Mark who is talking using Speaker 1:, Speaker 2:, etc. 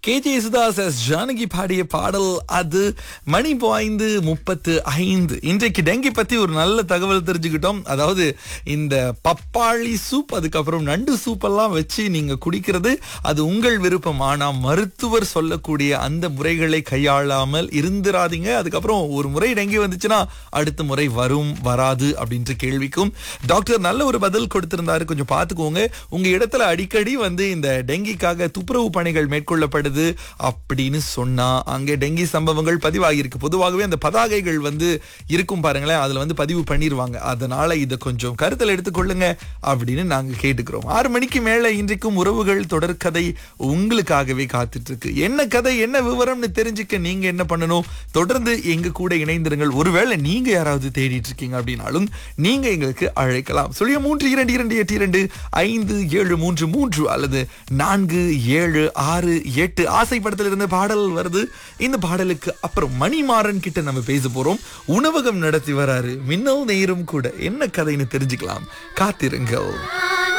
Speaker 1: K J Yesudas S Janaki பாடிய பாடல் அது மணி பாய்ந்து முப்பத்து ஐந்து இன்றைக்கு டெங்கி பத்தி ஒரு நல்ல தகவல் தெரிஞ்சுக்கிட்டோம் அதாவது இந்த பப்பாளி சூப் அதுக்கப்புறம் நண்டு சூப் எல்லாம் வச்சு நீங்க குடிக்கிறது அது உங்கள் விருப்பம் ஆனா மருத்துவர் சொல்லக்கூடிய அந்த முறைகளை கையாளாமல் இருந்துராதீங்க அதுக்கப்புறம் ஒரு முறை டெங்கி வந்துச்சுன்னா அடுத்த முறை வரும் வராது அப்படின்ற கேள்விக்கும் டாக்டர் நல்ல ஒரு பதில் கொடுத்திருந்தாரு கொஞ்சம் பார்த்துக்கோங்க உங்க இடத்துல அடிக்கடி வந்து இந்த டெங்கிக்காக துப்புரவு பணிகள் மேற்கொள்ளப்படுது அப்படின்னு சொன்னா அங்கே டெங்கி சம்பவங்கள் பதிவாகியிருக்கு பொதுவாகவே அந்த பதாகைகள் வந்து இருக்கும் பாருங்களேன் அதுல வந்து பதிவு பண்ணிருவாங்க அதனால இதை கொஞ்சம் கருத்தில் எடுத்துக்கொள்ளுங்க அப்படின்னு நாங்க கேட்டுக்கிறோம் ஆறு மணிக்கு மேல இன்றைக்கும் உறவுகள் தொடர்கதை உங்களுக்காகவே காத்துட்டு இருக்கு என்ன கதை என்ன விவரம்னு தெரிஞ்சுக்க நீங்க என்ன பண்ணணும் தொடர்ந்து எங்க கூட இணைந்திருங்கள் ஒருவேளை நீங்க யாராவது தேடிட்டு இருக்கீங்க அப்படின்னாலும் நீங்க எங்களுக்கு அழைக்கலாம் சொல்லிய மூன்று இரண்டு இரண்டு எட்டு இரண்டு ஐந்து ஏழு மூன்று மூன்று அல்லது நான்கு ஏழு ஆறு எட்டு ஆசைப்படத்தில் இருந்து பாடல் வருது இந்த பாடலுக்கு அப்புறம் மணிமாறன் கிட்ட நம்ம பேச போறோம் உணவகம் நடத்தி வராரு மின்னல் நேரும் கூட என்ன கதைன்னு தெரிஞ்சுக்கலாம் காத்திருங்கள்